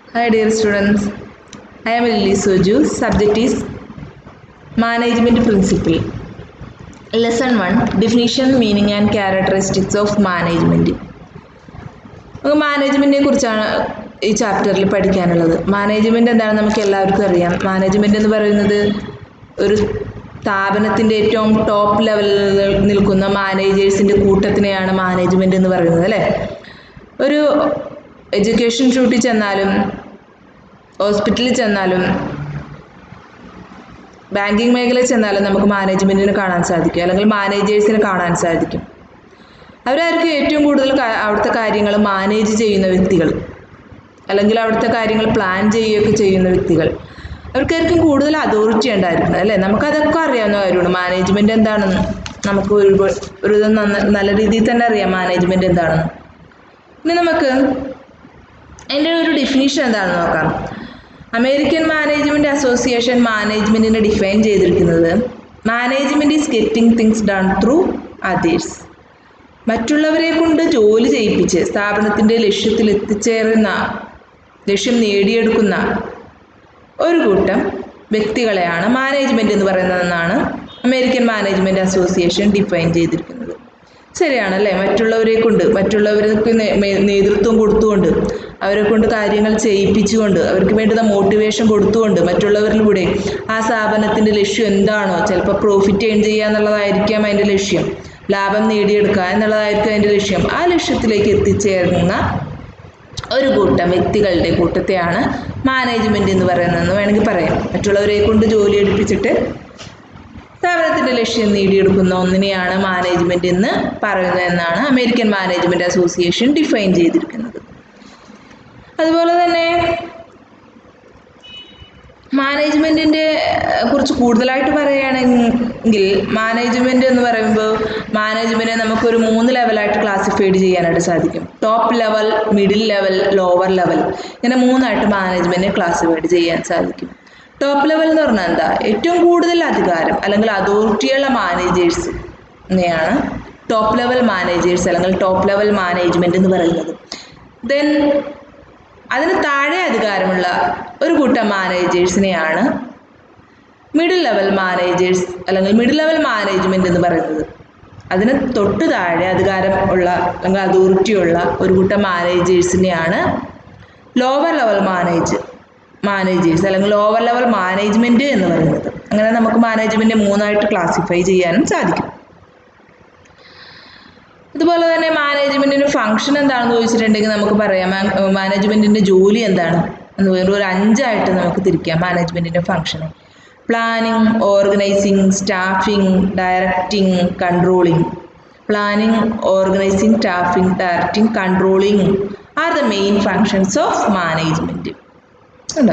Hi dear students, I am Lily Soju. Subject is Management Principle. Lesson 1 Definition, Meaning and Characteristics of Management. നമുക്ക് മാനേജ്മെൻറ്റിനെ കുറിച്ചാണ് ഈ ചാപ്റ്ററിൽ പഠിക്കാനുള്ളത് management എന്താണ് നമുക്ക് എല്ലാവർക്കും അറിയാം മാനേജ്മെൻറ്റ് എന്ന് പറയുന്നത് ഒരു സ്ഥാപനത്തിൻ്റെ ഏറ്റവും ടോപ്പ് ലെവലിൽ നിൽക്കുന്ന മാനേജേഴ്സിൻ്റെ കൂട്ടത്തിനെയാണ് മാനേജ്മെൻറ്റ് എന്ന് പറയുന്നത് അല്ലേ ഒരു എഡ്യൂക്കേഷൻ ഷൂട്ടിൽ ചെന്നാലും ഹോസ്പിറ്റലിൽ ചെന്നാലും ബാങ്കിങ് മേഖലയിൽ ചെന്നാലും നമുക്ക് മാനേജ്മെൻറ്റിനെ കാണാൻ സാധിക്കും അല്ലെങ്കിൽ മാനേജേഴ്സിനെ കാണാൻ സാധിക്കും അവരായിരിക്കും ഏറ്റവും കൂടുതൽ കാ- അവിടുത്തെ കാര്യങ്ങൾ മാനേജ് ചെയ്യുന്ന വ്യക്തികൾ അല്ലെങ്കിൽ അവിടുത്തെ കാര്യങ്ങൾ പ്ലാൻ ചെയ്യുകയൊക്കെ ചെയ്യുന്ന വ്യക്തികൾ അവർക്കായിരിക്കും കൂടുതൽ അതോറിറ്റി ഉണ്ടായിരിക്കുന്നത് അല്ലേ നമുക്കതൊക്കെ അറിയാവുന്ന കാര്യമാണ് മാനേജ്മെൻറ്റ് എന്താണെന്ന് നമുക്ക് ഒരു ഒരു ഇത് നന്ന- നല്ല രീതിയിൽ തന്നെ അറിയാം മാനേജ്മെൻറ്റ് എന്താണെന്ന് ഇനി നമുക്ക് അതിൻ്റെ ഒരു ഡെഫിനിഷൻ എന്താണെന്ന് നോക്കാം അമേരിക്കൻ മാനേജ്മെൻറ്റ് അസോസിയേഷൻ മാനേജ്മെൻറ്റിനെ ഡിഫൈൻ ചെയ്തിരിക്കുന്നത് management is getting things done through others മറ്റുള്ളവരെ കൊണ്ട് ജോലി ചെയ്യിപ്പിച്ച് സ്ഥാപനത്തിൻ്റെ ലക്ഷ്യത്തിൽ എത്തിച്ചേരുന്ന ലക്ഷ്യം നേടിയെടുക്കുന്ന ഒരു കൂട്ടം വ്യക്തികളെയാണ് മാനേജ്മെൻറ്റ് എന്ന് പറയുന്നതെന്നാണ് അമേരിക്കൻ മാനേജ്മെൻറ്റ് അസോസിയേഷൻ ഡിഫൈൻ ചെയ്തിരിക്കുന്നത് ശരിയാണല്ലേ മറ്റുള്ളവരെ കൊണ്ട് മറ്റുള്ളവർക്ക് നേ- മേ- നേതൃത്വം കൊടുത്തുകൊണ്ട് അവരെ കൊണ്ട് കാര്യങ്ങൾ ചെയ്യിപ്പിച്ചുകൊണ്ട് അവർക്ക് വേണ്ടുന്ന മോട്ടിവേഷൻ കൊടുത്തുകൊണ്ട് മറ്റുള്ളവരിലൂടെ ആ സ്ഥാപനത്തിൻ്റെ ലക്ഷ്യം എന്താണോ ചിലപ്പോൾ പ്രോഫിറ്റ് ഏൺ ചെയ്യുക എന്നുള്ളതായിരിക്കാം അതിൻ്റെ ലക്ഷ്യം ലാഭം നേടിയെടുക്കുക എന്നുള്ളതായിരിക്കും അതിൻ്റെ ലക്ഷ്യം ആ ലക്ഷ്യത്തിലേക്ക് എത്തിച്ചേരുന്ന ഒരു കൂട്ടം വ്യക്തികളുടെ കൂട്ടത്തെയാണ് മാനേജ്മെൻറ്റ് എന്ന് പറയുന്നതെന്ന് വേണമെങ്കിൽ പറയാം മറ്റുള്ളവരെ കൊണ്ട് ജോലി എടുപ്പിച്ചിട്ട് സ്ഥാപനത്തിൻ്റെ ലക്ഷ്യം നേടിയെടുക്കുന്ന ഒന്നിനെയാണ് മാനേജ്മെൻറ്റ് എന്ന് പറയുന്നത് എന്നാണ് അമേരിക്കൻ മാനേജ്മെൻറ്റ് അസോസിയേഷൻ ഡിഫൈൻ ചെയ്തിരിക്കുന്നത് അതുപോലെ തന്നെ മാനേജ്മെൻറ്റിൻ്റെ കുറിച്ച് കൂടുതലായിട്ട് പറയുകയാണെങ്കിൽ മാനേജ്മെൻറ്റ് എന്ന് പറയുമ്പോൾ മാനേജ്മെൻറ്റിനെ നമുക്കൊരു മൂന്ന് ലെവലായിട്ട് ക്ലാസിഫൈഡ് ചെയ്യാനായിട്ട് സാധിക്കും top level middle level lower level ഇങ്ങനെ മൂന്നായിട്ട് മാനേജ്മെൻറ്റിനെ ക്ലാസിഫൈഡ് ചെയ്യാൻ സാധിക്കും ടോപ്പ് ലെവൽ എന്ന് പറഞ്ഞാൽ എന്താ ഏറ്റവും കൂടുതൽ അധികാരം അല്ലെങ്കിൽ അതോറിറ്റിയുള്ള മാനേജേഴ്സ് എന്നെയാണ് ടോപ്പ് ലെവൽ മാനേജേഴ്സ് അല്ലെങ്കിൽ ടോപ്പ് ലെവൽ മാനേജ്മെൻറ്റ് എന്ന് പറയുന്നത് ദെൻ അതിന് താഴെ അധികാരമുള്ള ഒരു കൂട്ടം മാനേജേഴ്സിനെയാണ് മിഡിൽ ലെവൽ മാനേജേഴ്സ് അല്ലെങ്കിൽ മിഡിൽ ലെവൽ മാനേജ്മെൻറ്റ് എന്ന് പറയുന്നത് അതിന് തൊട്ട് താഴെ അധികാരം ഉള്ള അല്ലെങ്കിൽ അതോറിറ്റി ഉള്ള ഒരു കൂട്ടം മാനേജേഴ്സിനെയാണ് ലോവർ ലെവൽ മാനേജ് മാനേജേഴ്സ് അല്ലെങ്കിൽ ലോവർ ലെവൽ മാനേജ്മെൻറ്റ് എന്ന് പറയുന്നത് അങ്ങനെ നമുക്ക് മാനേജ്മെൻറ്റ് മൂന്നായിട്ട് ക്ലാസിഫൈ ചെയ്യാനും സാധിക്കും അതുപോലെ തന്നെ മാനേജ്മെൻറ്റിൻ്റെ ഫംഗ്ഷൻ എന്താണെന്ന് ചോദിച്ചിട്ടുണ്ടെങ്കിൽ നമുക്ക് പറയാം മാനേജ്മെൻറ്റിൻ്റെ ജോലി എന്താണ് എന്ന് വേറെ ഒരു അഞ്ചായിട്ട് നമുക്ക് തിരിക്കാം മാനേജ്മെൻറ്റിൻ്റെ ഫംഗ്ഷനെ planning organising staffing directing controlling planning organising staffing directing controlling are the main functions of management ഉണ്ട്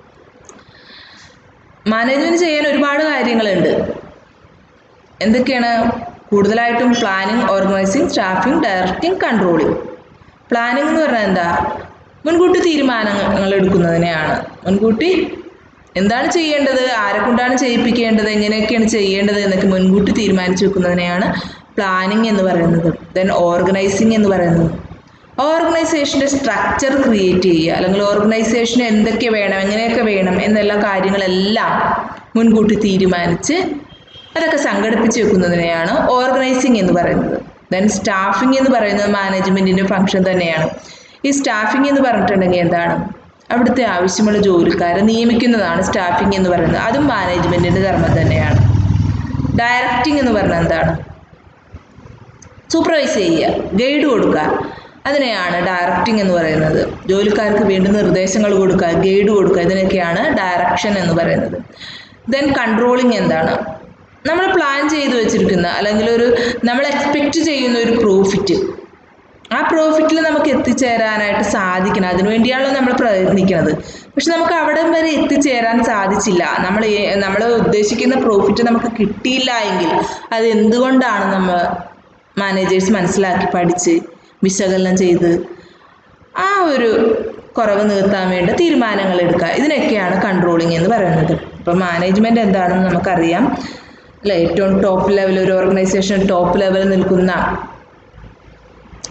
മാനേജ്മെൻറ്റ് ചെയ്യാൻ ഒരുപാട് കാര്യങ്ങളുണ്ട് എന്തൊക്കെയാണ് കൂടുതലായിട്ടും planning organising staffing directing controlling planning എന്ന് പറഞ്ഞാൽ എന്താ മുൻകൂട്ടി തീരുമാനങ്ങൾ എടുക്കുന്നതിനെയാണ് മുൻകൂട്ടി എന്താണ് ചെയ്യേണ്ടത് ആരെ കൊണ്ടാണ് ചെയ്യിപ്പിക്കേണ്ടത് എങ്ങനെയൊക്കെയാണ് ചെയ്യേണ്ടത് എന്നൊക്കെ മുൻകൂട്ടി തീരുമാനിച്ചു വെക്കുന്നതിനെയാണ് പ്ലാനിങ് എന്ന് പറയുന്നത് ദെൻ ഓർഗനൈസിങ് എന്ന് പറയുന്നത് ഓർഗനൈസേഷൻ്റെ സ്ട്രക്ചർ ക്രിയേറ്റ് ചെയ്യുക അല്ലെങ്കിൽ ഓർഗനൈസേഷന് എന്തൊക്കെ വേണം എങ്ങനെയൊക്കെ വേണം എന്നുള്ള കാര്യങ്ങളെല്ലാം മുൻകൂട്ടി തീരുമാനിച്ച് അതൊക്കെ സംഘടിപ്പിച്ച് വെക്കുന്നതിനെയാണ് ഓർഗനൈസിങ് എന്ന് പറയുന്നത് ദെൻ സ്റ്റാഫിംഗ് എന്ന് പറയുന്നത് മാനേജ്മെൻറ്റിൻ്റെ ഫംഗ്ഷൻ തന്നെയാണ് ഈ സ്റ്റാഫിംഗ് എന്ന് പറഞ്ഞിട്ടുണ്ടെങ്കിൽ എന്താണ് അവിടുത്തെ ആവശ്യമുള്ള ജോലിക്കാരെ നിയമിക്കുന്നതാണ് സ്റ്റാഫിംഗ് എന്ന് പറയുന്നത് അതും മാനേജ്മെൻറ്റിൻ്റെ ധർമ്മം തന്നെയാണ് ഡയറക്റ്റിംഗ് എന്ന് പറഞ്ഞാൽ എന്താണ് സൂപ്പർവൈസ് ചെയ്യുക ഗൈഡ് കൊടുക്കുക അതിനെയാണ് ഡയറക്റ്റിംഗ് എന്ന് പറയുന്നത് ജോലിക്കാർക്ക് വേണ്ട നിർദ്ദേശങ്ങൾ കൊടുക്കുക ഗൈഡ് കൊടുക്കുക ഇതിനൊക്കെയാണ് ഡയറക്ഷൻ എന്ന് പറയുന്നത് ദെൻ കൺട്രോളിങ് എന്താണ് നമ്മൾ പ്ലാൻ ചെയ്ത് വെച്ചിരിക്കുന്ന അല്ലെങ്കിൽ ഒരു നമ്മൾ എക്സ്പെക്റ്റ് ചെയ്യുന്ന ഒരു പ്രോഫിറ്റ് ആ പ്രോഫിറ്റിൽ നമുക്ക് എത്തിച്ചേരാനായിട്ട് സാധിക്കണം അതിനുവേണ്ടിയാണല്ലോ നമ്മൾ പ്രയത്നിക്കുന്നത് പക്ഷെ നമുക്ക് അവിടെ വരെ എത്തിച്ചേരാൻ സാധിച്ചില്ല നമ്മൾ ഏ- നമ്മൾ ഉദ്ദേശിക്കുന്ന പ്രോഫിറ്റ് നമുക്ക് കിട്ടിയില്ല എങ്കിൽ അത് എന്തുകൊണ്ടാണ് നമ്മൾ മാനേജേഴ്സ് മനസ്സിലാക്കി പഠിച്ച് വിശകലനം ചെയ്ത് ആ ഒരു കുറവ് നികത്താൻ വേണ്ട തീരുമാനങ്ങൾ എടുക്കുക ഇതിനൊക്കെയാണ് കൺട്രോളിങ് എന്ന് പറയുന്നത് ഇപ്പം മാനേജ്മെൻറ്റ് എന്താണെന്ന് നമുക്കറിയാം അല്ലേ ഏറ്റവും ടോപ്പ് ലെവൽ ഒരു ഓർഗനൈസേഷൻ ടോപ്പ് ലെവലിൽ നിൽക്കുന്ന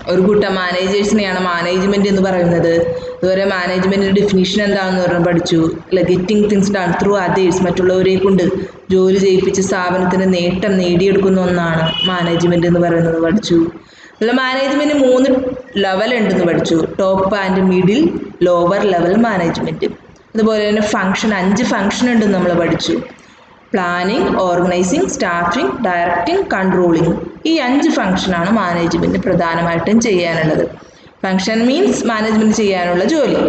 ഒരു കൂട്ടം മാനേജേഴ്സിനെയാണ് മാനേജ്മെന്റ് എന്ന് പറയുന്നത് അതുപോലെ മാനേജ്മെന്റിന്റെ ഡെഫിനിഷൻ എന്താണെന്ന് പറഞ്ഞ് പഠിച്ചു അല്ല getting things done through others മറ്റുള്ളവരെ കൊണ്ട് ജോലി ചെയ്യിപ്പിച്ച് സ്ഥാപനത്തിന് നേട്ടം നേടിയെടുക്കുന്ന ഒന്നാണ് മാനേജ്മെന്റ് എന്ന് പറയുന്നത് പഠിച്ചു അതുപോലെ മാനേജ്മെന്റ് മൂന്ന് ലെവൽ ഉണ്ടെന്ന് പഠിച്ചു top and middle lower level management അതുപോലെ തന്നെ ഫംഗ്ഷൻ അഞ്ച് ഫംഗ്ഷൻ ഉണ്ടെന്ന് നമ്മൾ പഠിച്ചു planning organising staffing directing controlling ഈ അഞ്ച് ഫംഗ്ഷനാണ് മാനേജ്മെന്റ് പ്രധാനമായിട്ടും ചെയ്യാനുള്ളത് ഫംഗ്ഷൻ മീൻസ് മാനേജ്മെന്റ് ചെയ്യാനുള്ള ജോലി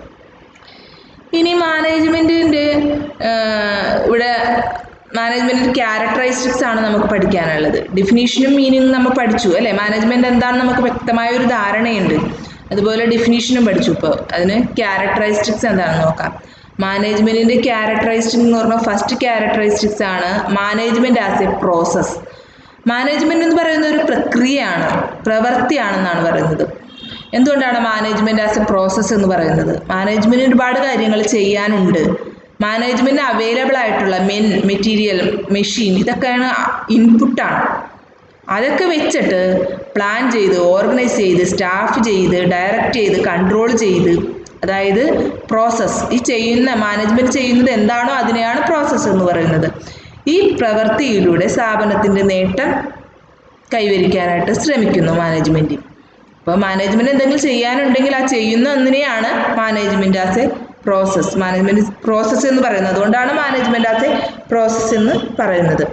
ഇനി മാനേജ്മെന്റിന്റെ ഇവിടെ മാനേജ്മെന്റിന്റെ ക്യാരക്ടറിസ്റ്റിക്സ് ആണ് നമുക്ക് പഠിക്കാനുള്ളത് ഡെഫിനീഷനും മീനിങ്ങും നമ്മൾ പഠിച്ചു അല്ലേ മാനേജ്മെന്റ് എന്താണെന്ന് നമുക്ക് വ്യക്തമായ ഒരു ധാരണയുണ്ട് അതുപോലെ ഡെഫിനീഷനും പഠിച്ചു ഇപ്പോൾ അതിന് ക്യാരക്ടറിസ്റ്റിക്സ് എന്താണെന്ന് നോക്കാം മാനേജ്മെന്റിന്റെ ക്യാരക്ടറിസ്റ്റിക് എന്ന് പറഞ്ഞാൽ ഫസ്റ്റ് ക്യാരക്ടറിസ്റ്റിക്സ് ആണ് management as a process management എന്ന് പറയുന്ന ഒരു പ്രക്രിയയാണ് പ്രവൃത്തിയാണെന്നാണ് പറയുന്നത് എന്തുകൊണ്ടാണ് മാനേജ്മെന്റ് ആസ് എ പ്രോസസ്സ് എന്ന് പറയുന്നത് മാനേജ്മെന്റിന് ഒരുപാട് കാര്യങ്ങൾ ചെയ്യാനുണ്ട് മാനേജ്മെന്റിന് അവൈലബിൾ ആയിട്ടുള്ള മെൻ മെറ്റീരിയൽ മെഷീൻ ഇതൊക്കെയാണ് ഇൻപുട്ടാണ് അതൊക്കെ വെച്ചിട്ട് പ്ലാൻ ചെയ്ത് ഓർഗനൈസ് ചെയ്ത് സ്റ്റാഫ് ചെയ്ത് ഡയറക്റ്റ് ചെയ്ത് കൺട്രോൾ ചെയ്ത് അതായത് പ്രോസസ്സ് ഈ ചെയ്യുന്ന മാനേജ്മെന്റ് ചെയ്യുന്നത് എന്താണോ അതിനെയാണ് പ്രോസസ്സ് എന്ന് പറയുന്നത് ഈ പ്രവൃത്തിയിലൂടെ സ്ഥാപനത്തിൻ്റെ നേട്ടം കൈവരിക്കാനായിട്ട് ശ്രമിക്കുന്നു മാനേജ്മെൻറ്റ് അപ്പോൾ മാനേജ്മെൻറ്റ് എന്തെങ്കിലും ചെയ്യാനുണ്ടെങ്കിൽ ആ ചെയ്യുന്ന ഒന്നിനെയാണ് management as a process management process എന്ന് പറയുന്നത് അതുകൊണ്ടാണ് മാനേജ്മെൻറ്റ് ആസ് എ പ്രോസസ്സ് എന്ന് പറയുന്നത്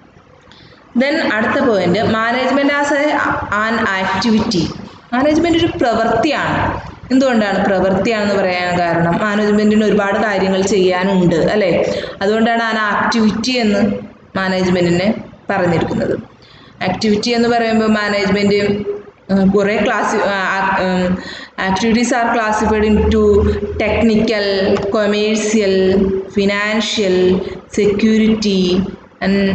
ദെൻ അടുത്ത point management as a an activity management ഒരു പ്രവൃത്തിയാണ് എന്തുകൊണ്ടാണ് പ്രവൃത്തിയാണെന്ന് പറയാൻ കാരണം മാനേജ്മെൻറ്റിന് ഒരുപാട് കാര്യങ്ങൾ ചെയ്യാനുണ്ട് അല്ലേ അതുകൊണ്ടാണ് ആൻ ആക്ടിവിറ്റി എന്ന് മാനേജ്മെൻറ്റിനെ പറഞ്ഞിരിക്കുന്നത് ആക്ടിവിറ്റി എന്ന് പറയുമ്പോൾ മാനേജ്മെൻറ്റ് കുറേ class activities are classified into technical commercial financial security and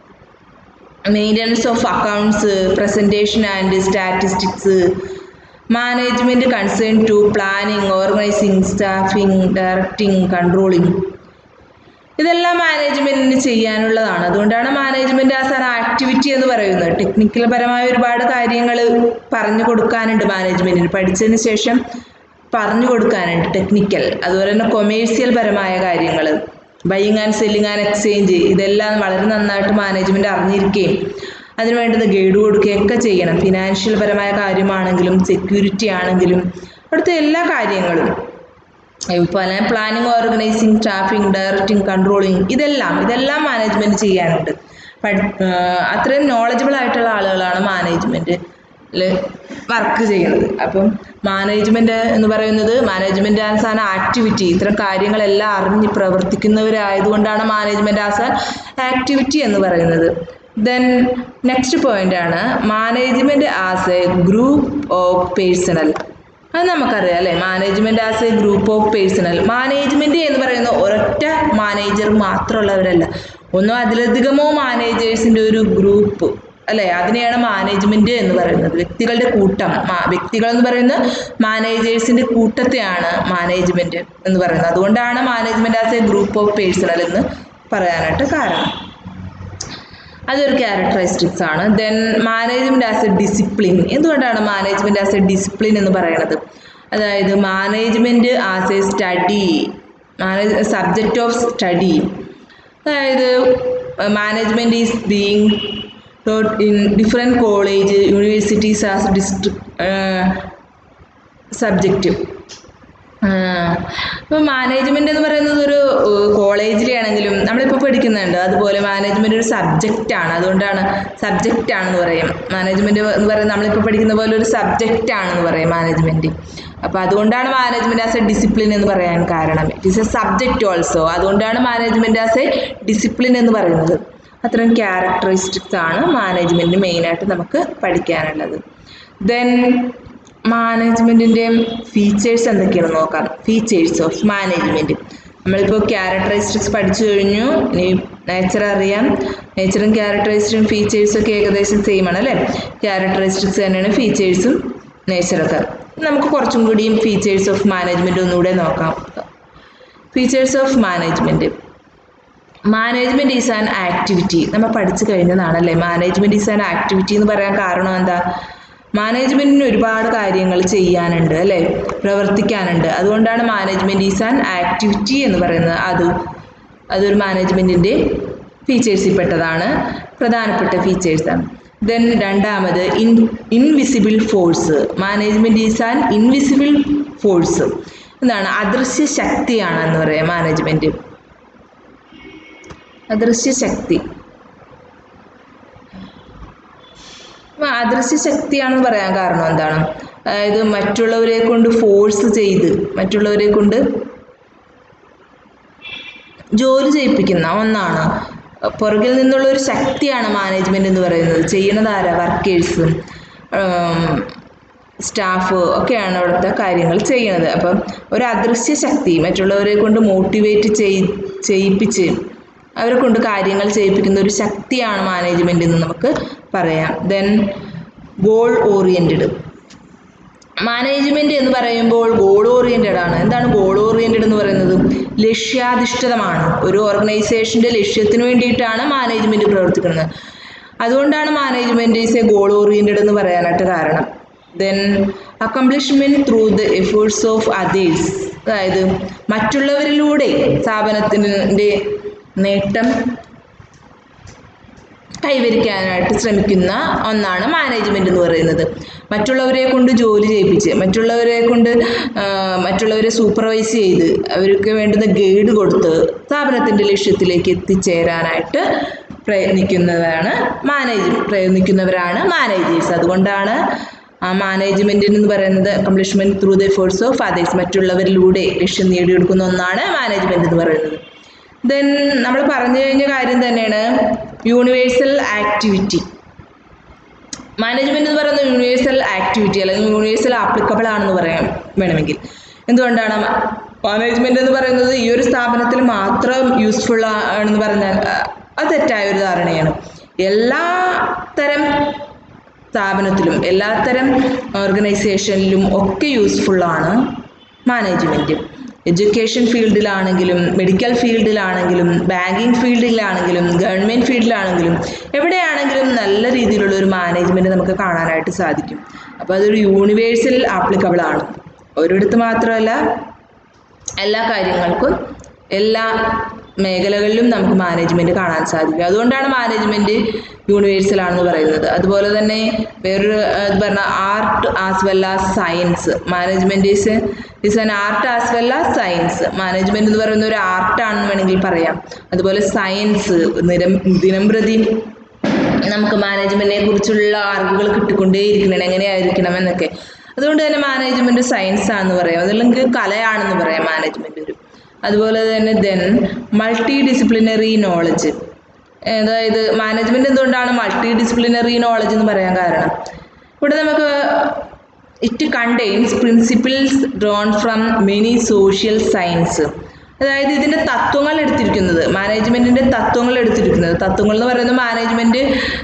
maintenance of accounts presentation and statistics management concern to planning organising staffing directing controlling ഇതെല്ലാം മാനേജ്മെൻറ്റിന് ചെയ്യാനുള്ളതാണ് അതുകൊണ്ടാണ് മാനേജ്മെൻറ്റ് ആസ് ആൻ ആക്ടിവിറ്റി എന്ന് പറയുന്നത് technical പരമായ ഒരുപാട് കാര്യങ്ങൾ പറഞ്ഞു കൊടുക്കാനുണ്ട് മാനേജ്മെൻറ്റിന് പഠിച്ചതിന് ശേഷം പറഞ്ഞു കൊടുക്കാനുണ്ട് ടെക്നിക്കൽ അതുപോലെ തന്നെ കൊമേഴ്സ്യൽ പരമായ കാര്യങ്ങൾ buying and selling and exchange ഇതെല്ലാം വളരെ നന്നായിട്ട് മാനേജ്മെൻറ്റ് അറിഞ്ഞിരിക്കുകയും അതിന് വേണ്ടത് ഗൈഡ് കൊടുക്കുകയൊക്കെ ചെയ്യണം ഫിനാൻഷ്യൽ പരമായ കാര്യമാണെങ്കിലും സെക്യൂരിറ്റി ആണെങ്കിലും അവിടുത്തെ എല്ലാ കാര്യങ്ങളും പോലെ planning organising staffing directing controlling ഇതെല്ലാം ഇതെല്ലാം മാനേജ്മെൻറ്റ് ചെയ്യാനുണ്ട് പഠി അത്രയും നോളജബിൾ ആയിട്ടുള്ള ആളുകളാണ് മാനേജ്മെൻറ്റിൽ വർക്ക് ചെയ്യുന്നത് അപ്പം മാനേജ്മെൻറ്റ് എന്ന് പറയുന്നത് മാനേജ്മെൻറ്റ് ആസ് ആൻ ആക്ടിവിറ്റി ഇത്തരം കാര്യങ്ങളെല്ലാം അറിഞ്ഞ് പ്രവർത്തിക്കുന്നവരായതുകൊണ്ടാണ് മാനേജ്മെൻറ്റ് ആസ് ആൻ ആക്ടിവിറ്റി എന്ന് പറയുന്നത് ദെൻ നെക്സ്റ്റ് പോയിന്റ് ആണ് management as a group of personnel അത് നമുക്കറിയാം അല്ലേ management as a group of personnel management എന്ന് പറയുന്ന ഒരൊറ്റ മാനേജർ മാത്രമുള്ളവരല്ല ഒന്നോ അതിലധികമോ മാനേജേഴ്സിൻ്റെ ഒരു ഗ്രൂപ്പ് അല്ലേ അതിനെയാണ് മാനേജ്മെൻറ്റ് എന്ന് പറയുന്നത് വ്യക്തികളുടെ കൂട്ടം മാ- വ്യക്തികൾ എന്ന് പറയുന്ന മാനേജേഴ്സിൻ്റെ കൂട്ടത്തെയാണ് മാനേജ്മെൻറ്റ് എന്ന് പറയുന്നത് അതുകൊണ്ടാണ് management as a group of personnel എന്ന് പറയാനായിട്ട് കാരണം അതൊരു ക്യാരക്ടറിസ്റ്റിക്സ് ആണ് then management as a discipline എന്തുകൊണ്ടാണ് മാനേജ്മെൻറ്റ് ആസ് എ ഡിസിപ്ലിൻ എന്ന് പറയുന്നത് അതായത് management as a study manage subject of study അതായത് management is being taught in different college universities as district subject ഇപ്പോൾ മാനേജ്മെൻ്റ് എന്ന് പറയുന്നത് ഒരു കോളേജിലാണെങ്കിലും നമ്മളിപ്പോൾ പഠിക്കുന്നുണ്ട് അതുപോലെ മാനേജ്മെൻ്റ് ഒരു സബ്ജക്റ്റാണ് അതുകൊണ്ടാണ് സബ്ജക്റ്റ് ആണെന്ന് പറയും മാനേജ്മെൻറ്റ് എന്ന് പറയുന്നത് നമ്മളിപ്പോൾ പഠിക്കുന്ന പോലെ ഒരു സബ്ജക്റ്റ് ആണെന്ന് പറയും മാനേജ്മെൻറ്റ് അപ്പോൾ അതുകൊണ്ടാണ് മാനേജ്മെൻറ്റ് ആസ് എ ഡിസിപ്ലിൻ എന്ന് പറയാൻ കാരണം it is a subject also അതുകൊണ്ടാണ് മാനേജ്മെൻറ്റ് ആസ് എ ഡിസിപ്ലിൻ എന്ന് പറയുന്നത് അത്തരം ക്യാരക്ടറിസ്റ്റിക്സ് ആണ് മാനേജ്മെൻറ്റ് മെയിനായിട്ട് നമുക്ക് പഠിക്കാനുള്ളത് ദെൻ മാനേജ്മെൻറ്റിൻ്റെ ഫീച്ചേഴ്സ് എന്തൊക്കെയാണെന്ന് നോക്കാം ഫീച്ചേഴ്സ് ഓഫ് മാനേജ്മെൻറ്റ് നമ്മളിപ്പോൾ ക്യാരക്ടറിസ്റ്റിക്സ് പഠിച്ചു കഴിഞ്ഞു ഇനി നേച്ചർ അറിയാം നേച്ചറും ക്യാരക്ടറിസ്റ്റിക്കും ഫീച്ചേഴ്സും ഒക്കെ ഏകദേശം സെയിം ആണ് അല്ലേ ക്യാരക്ടറിസ്റ്റിക്സ് തന്നെയാണ് ഫീച്ചേഴ്സും നേച്ചറൊക്കെ നമുക്ക് കുറച്ചും കൂടിയും ഫീച്ചേഴ്സ് ഓഫ് മാനേജ്മെൻറ്റ് ഒന്നുകൂടെ നോക്കാം features of management management is an activity നമ്മൾ പഠിച്ചു കഴിഞ്ഞതാണല്ലേ മാനേജ്മെൻറ്റ് ഈസ് ആൻ ആക്ടിവിറ്റി എന്ന് പറയാൻ കാരണം എന്താ മാനേജ്മെൻറ്റിന് ഒരുപാട് കാര്യങ്ങൾ ചെയ്യാനുണ്ട് അല്ലേ പ്രവർത്തിക്കാനുണ്ട് അതുകൊണ്ടാണ് മാനേജ്മെൻറ്റ് ഈസ് ആൻ ആക്ടിവിറ്റി എന്ന് പറയുന്നത് അത് അതൊരു മാനേജ്മെൻറ്റിൻ്റെ ഫീച്ചേഴ്സിൽ പെട്ടതാണ് പ്രധാനപ്പെട്ട ഫീച്ചേഴ്സാണ് ദെൻ രണ്ടാമത് in invisible force management is an invisible force എന്താണ് അദൃശ്യ ശക്തിയാണ് എന്ന് പറയാം മാനേജ്മെൻറ്റ് അദൃശ്യ ശക്തി അപ്പൊ അദൃശ്യ ശക്തിയാണെന്ന് പറയാൻ കാരണം എന്താണ് അതായത് മറ്റുള്ളവരെ കൊണ്ട് ഫോഴ്സ് ചെയ്ത് മറ്റുള്ളവരെ കൊണ്ട് ജോലി ചെയ്യിപ്പിക്കുന്ന ഒന്നാണ് പുറകിൽ നിന്നുള്ള ഒരു ശക്തിയാണ് മാനേജ്മെന്റ് എന്ന് പറയുന്നത് ചെയ്യുന്നത് ആരാ വർക്കേഴ്സും സ്റ്റാഫ് ഒക്കെയാണ് അവിടുത്തെ കാര്യങ്ങൾ ചെയ്യുന്നത് അപ്പം ഒരു അദൃശ്യ ശക്തി മറ്റുള്ളവരെ കൊണ്ട് മോട്ടിവേറ്റ് ചെയ് ചെയ്യിപ്പിച്ച് അവരെ കൊണ്ട് കാര്യങ്ങൾ ചെയ്യിപ്പിക്കുന്ന ഒരു ശക്തിയാണ് മാനേജ്മെന്റ് എന്ന് നമുക്ക് പറയാം ദെൻ ഗോൾ ഓറിയൻറ്റഡ് മാനേജ്മെന്റ് എന്ന് പറയുമ്പോൾ ഗോൾ ഓറിയൻറ്റഡ് ആണ് എന്താണ് ഗോൾ ഓറിയൻറ്റഡ് എന്ന് പറയുന്നത് ലക്ഷ്യാധിഷ്ഠിതമാണ് ഒരു ഓർഗനൈസേഷന്റെ ലക്ഷ്യത്തിന് വേണ്ടിയിട്ടാണ് മാനേജ്മെന്റ് പ്രവർത്തിക്കുന്നത് അതുകൊണ്ടാണ് management is a goal oriented എന്ന് പറയാനായിട്ട് കാരണം then accomplishment through the efforts of others അതായത് മറ്റുള്ളവരിലൂടെ സ്ഥാപനത്തിൻ്റെ നേട്ടം കൈവരിക്കാനായിട്ട് ശ്രമിക്കുന്ന ഒന്നാണ് മാനേജ്മെന്റ് എന്ന് പറയുന്നത് മറ്റുള്ളവരെ കൊണ്ട് ജോലി ചെയ്യിപ്പിച്ച് മറ്റുള്ളവരെ കൊണ്ട് ആ, മറ്റുള്ളവരെ സൂപ്പർവൈസ് ചെയ്ത് അവർക്ക് വേണ്ടുന്ന ഗൈഡ് കൊടുത്ത് സ്ഥാപനത്തിൻ്റെ ലക്ഷ്യത്തിലേക്ക് എത്തിച്ചേരാനായിട്ട് പ്രയത്നിക്കുന്നതാണ് മാനേജ് പ്രയത്നിക്കുന്നവരാണ് മാനേജേഴ്സ് അതുകൊണ്ടാണ് ആ മാനേജ്മെന്റ് എന്ന് പറയുന്നത് accomplishment through the efforts of others മറ്റുള്ളവരിലൂടെ ലക്ഷ്യം നേടിയെടുക്കുന്ന ഒന്നാണ് മാനേജ്മെന്റ് എന്ന് പറയുന്നത് ദെൻ നമ്മൾ പറഞ്ഞു കഴിഞ്ഞ കാര്യം തന്നെയാണ് യൂണിവേഴ്സൽ ആക്ടിവിറ്റി മാനേജ്മെന്റ് എന്ന് പറയുന്നത് യൂണിവേഴ്സൽ ആക്ടിവിറ്റി അല്ലെങ്കിൽ യൂണിവേഴ്സൽ ആപ്ലിക്കബിൾ ആണെന്ന് പറയാം വേണമെങ്കിൽ എന്തുകൊണ്ടാണ് മാനേജ്മെന്റ് എന്ന് പറയുന്നത് ഈ ഒരു സ്ഥാപനത്തിൽ മാത്രം യൂസ്ഫുൾ ആണെന്ന് പറഞ്ഞാൽ ആ, അത് തെറ്റായ ഒരു ധാരണയാണ് എല്ലാ തരം സ്ഥാപനത്തിലും എല്ലാത്തരം ഓർഗനൈസേഷനിലും ഒക്കെ യൂസ്ഫുള്ളാണ് മാനേജ്മെൻറ്റ് എഡ്യൂക്കേഷൻ ഫീൽഡിലാണെങ്കിലും മെഡിക്കൽ ഫീൽഡിലാണെങ്കിലും ബാങ്കിങ് ഫീൽഡിലാണെങ്കിലും ഗവൺമെൻറ് ഫീൽഡിലാണെങ്കിലും എവിടെയാണെങ്കിലും നല്ല രീതിയിലുള്ള ഒരു മാനേജ്മെൻറ്റ് നമുക്ക് കാണാനായിട്ട് സാധിക്കും അപ്പോൾ അതൊരു യൂണിവേഴ്സൽ ആപ്ലിക്കബിൾ ആണ് ഒരിടത്ത് മാത്രമല്ല എല്ലാ കാര്യങ്ങൾക്കും എല്ലാ മേഖലകളിലും നമുക്ക് മാനേജ്മെന്റ് കാണാൻ സാധിക്കും അതുകൊണ്ടാണ് മാനേജ്മെന്റ് യൂണിവേഴ്സൽ ആണെന്ന് പറയുന്നത് അതുപോലെ തന്നെ വേറൊരു ആ, ഇത് പറഞ്ഞ art as well as science management is is an art as well as science management എന്ന് പറയുന്ന ഒരു ആർട്ടാണെന്ന് വേണമെങ്കിൽ പറയാം അതുപോലെ സയൻസ് നിരം ദിനം പ്രതി നമുക്ക് മാനേജ്മെന്റിനെ കുറിച്ചുള്ള അറിവുകൾ കിട്ടിക്കൊണ്ടേയിരിക്കണം എങ്ങനെയായിരിക്കണം എന്നൊക്കെ അതുകൊണ്ട് തന്നെ മാനേജ്മെന്റ് സയൻസ് ആണെന്ന് പറയാം അതല്ലെങ്കിൽ കലയാണെന്ന് പറയാം മാനേജ്മെന്റ് ഒരു അതുപോലെ തന്നെ ദെൻ മൾട്ടി ഡിസിപ്ലിനറി നോളജ് അതായത് മാനേജ്മെന്റ് എന്തുകൊണ്ടാണ് മൾട്ടി ഡിസിപ്ലിനറി നോളജ് എന്ന് പറയാൻ കാരണം ഇവിടെ നമുക്ക് it contains principles drawn from many social science അതായത് ഇതിൻ്റെ തത്വങ്ങൾ എടുത്തിരിക്കുന്നത് മാനേജ്മെൻറ്റിൻ്റെ തത്വങ്ങൾ എടുത്തിരിക്കുന്നത് തത്വങ്ങൾ എന്ന് പറയുന്നത് മാനേജ്മെൻറ്റ്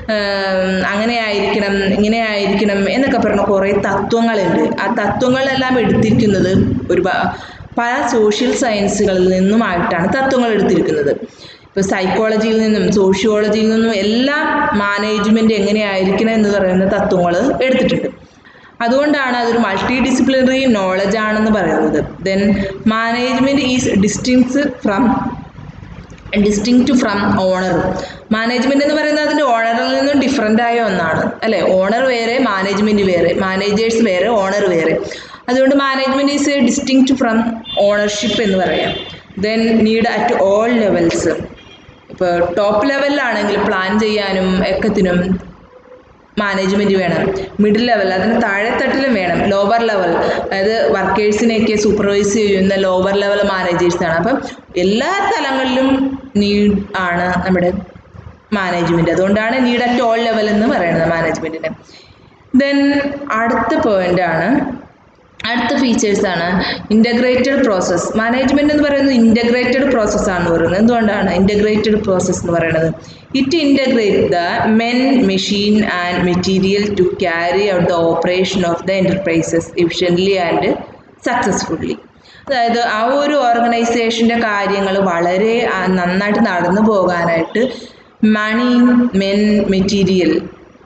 അങ്ങനെ ആയിരിക്കണം ഇങ്ങനെ ആയിരിക്കണം എന്നൊക്കെ പറഞ്ഞ കുറേ തത്വങ്ങളുണ്ട് ആ തത്വങ്ങളെല്ലാം എടുത്തിരിക്കുന്നത് ഒരു പ- പല സോഷ്യൽ സയൻസുകളിൽ നിന്നുമായിട്ടാണ് തത്വങ്ങൾ എടുത്തിരിക്കുന്നത് ഇപ്പോൾ സൈക്കോളജിയിൽ നിന്നും സോഷ്യോളജിയിൽ നിന്നും എല്ലാം മാനേജ്മെൻറ്റ് എങ്ങനെയായിരിക്കണം എന്ന് പറയുന്ന തത്വങ്ങൾ എടുത്തിട്ടുണ്ട് അതുകൊണ്ടാണ് അതൊരു മൾട്ടി ഡിസിപ്ലിനറി നോളജ് ആണെന്ന് പറയുന്നത് then management is distinct from distinct from owner management എന്ന് പറയുന്നത് അതിൻ്റെ ഓണറിൽ നിന്നും ഡിഫറെൻ്റ് ആയ ഒന്നാണ് അല്ലേ ഓണർ വേറെ മാനേജ്മെന്റ് വേറെ മാനേജേഴ്സ് വേറെ ഓണർ വേറെ അതുകൊണ്ട് management is distinct from ownership എന്ന് പറയാം then need at all levels ഇപ്പോൾ ടോപ്പ് ലെവലിലാണെങ്കിൽ പ്ലാൻ ചെയ്യാനും എക്കത്തിനും മാനേജ്മെന്റ് വേണം മിഡിൽ ലെവൽ അതിന് താഴെത്തട്ടിലും വേണം ലോവർ ലെവൽ അതായത് വർക്കേഴ്സിനെയൊക്കെ സൂപ്പർവൈസ് ചെയ്യുന്ന ലോവർ ലെവൽ മാനേജേഴ്സാണ് അപ്പം എല്ലാ തലങ്ങളിലും നീഡ് ആണ് നമ്മുടെ മാനേജ്മെന്റ് അതുകൊണ്ടാണ് നീഡ് അറ്റ് ഓൾ ലെവൽ എന്ന് പറയുന്നത് മാനേജ്മെന്റിന് ദെൻ അടുത്ത പോയിന്റ് ആണ് അടുത്ത ഫീച്ചേഴ്സ് ആണ് ഇൻ്റഗ്രേറ്റഡ് പ്രോസസ്സ് മാനേജ്മെന്റ് എന്ന് പറയുന്നത് ഇൻ്റഗ്രേറ്റഡ് പ്രോസസ്സ് ആണെന്ന് പറയുന്നത് എന്തുകൊണ്ടാണ് ഇൻ്റഗ്രേറ്റഡ് പ്രോസസ്സ് എന്ന് പറയുന്നത് it integrate the men machine and material to carry out the operation of the enterprises efficiently and successfully അതായത് ആ ഒരു ഓർഗനൈസേഷൻ്റെ കാര്യങ്ങൾ വളരെ ആ, നന്നായിട്ട് നടന്നു പോകാനായിട്ട് മണി മെൻ മെറ്റീരിയൽ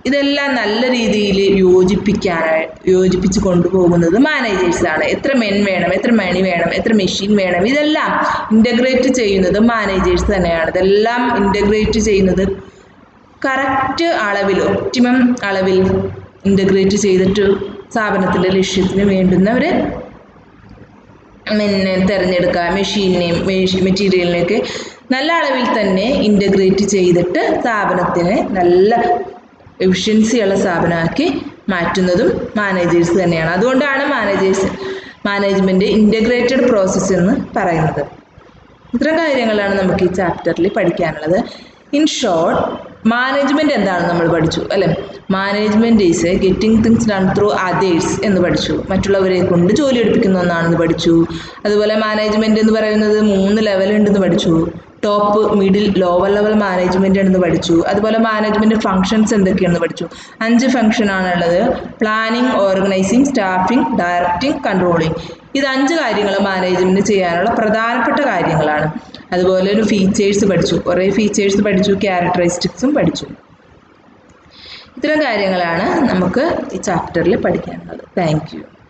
ഇതെല്ലാം നല്ല രീതിയിൽ യോജിപ്പിക്കാനായി യോജിപ്പിച്ച് കൊണ്ടുപോകുന്നത് മാനേജേഴ്സാണ് എത്ര മെൻ വേണം എത്ര മണി വേണം എത്ര മെഷീൻ വേണം ഇതെല്ലാം ഇൻ്റഗ്രേറ്റ് ചെയ്യുന്നത് മാനേജേഴ്സ് തന്നെയാണ് ഇതെല്ലാം ഇൻ്റഗ്രേറ്റ് ചെയ്യുന്നത് കറക്റ്റ് അളവിൽ ഒപ്റ്റിമം അളവിൽ ഇൻ്റഗ്രേറ്റ് ചെയ്തിട്ട് സ്ഥാപനത്തിൻ്റെ ലക്ഷ്യത്തിന് വേണ്ടുന്നവർ പിന്നെ തിരഞ്ഞെടുക്കുക മെഷീനെയും മെറ്റീരിയലിനെയൊക്കെ നല്ല അളവിൽ തന്നെ ഇൻ്റഗ്രേറ്റ് ചെയ്തിട്ട് സ്ഥാപനത്തിനെ നല്ല എഫിഷ്യൻസിയുള്ള സ്ഥാപനമാക്കി മാറ്റുന്നതും മാനേജേഴ്സ് തന്നെയാണ് അതുകൊണ്ടാണ് മാനേജേഴ്സ് മാനേജ്മെൻറ്റ് ഇൻ്റഗ്രേറ്റഡ് പ്രോസസ്സ് എന്ന് പറയുന്നത് ഇത്തരം കാര്യങ്ങളാണ് നമുക്ക് ഈ ചാപ്റ്ററിൽ പഠിക്കാനുള്ളത് ഇൻ ഷോർട്ട് മാനേജ്മെൻറ്റ് എന്താണെന്ന് നമ്മൾ പഠിച്ചു അല്ലേ management is getting things done through others എന്ന് പഠിച്ചു മറ്റുള്ളവരെ കൊണ്ട് ജോലി എടുപ്പിക്കുന്ന ഒന്നാണെന്ന് പഠിച്ചു അതുപോലെ മാനേജ്മെൻറ്റ് എന്ന് പറയുന്നത് മൂന്ന് ലെവലുണ്ടെന്ന് പഠിച്ചു top middle lower level management ഉണ്ടെന്ന് പഠിച്ചു അതുപോലെ മാനേജ്മെൻറ്റ് ഫങ്ഷൻസ് എന്തൊക്കെയാണെന്ന് പഠിച്ചു അഞ്ച് ഫങ്ഷൻ ആണുള്ളത് planning organising staffing directing controlling ഇത് അഞ്ച് കാര്യങ്ങൾ മാനേജ്മെൻറ്റ് ചെയ്യാനുള്ള പ്രധാനപ്പെട്ട കാര്യങ്ങളാണ് അതുപോലെ ഒരു ഫീച്ചേഴ്സ് പഠിച്ചു കുറേ ഫീച്ചേഴ്സ് പഠിച്ചു ക്യാരക്ടറിസ്റ്റിക്സും പഠിച്ചു ഇത്തരം കാര്യങ്ങളാണ് നമുക്ക് ഈ ചാപ്റ്ററിൽ പഠിക്കാനുള്ളത് താങ്ക് യു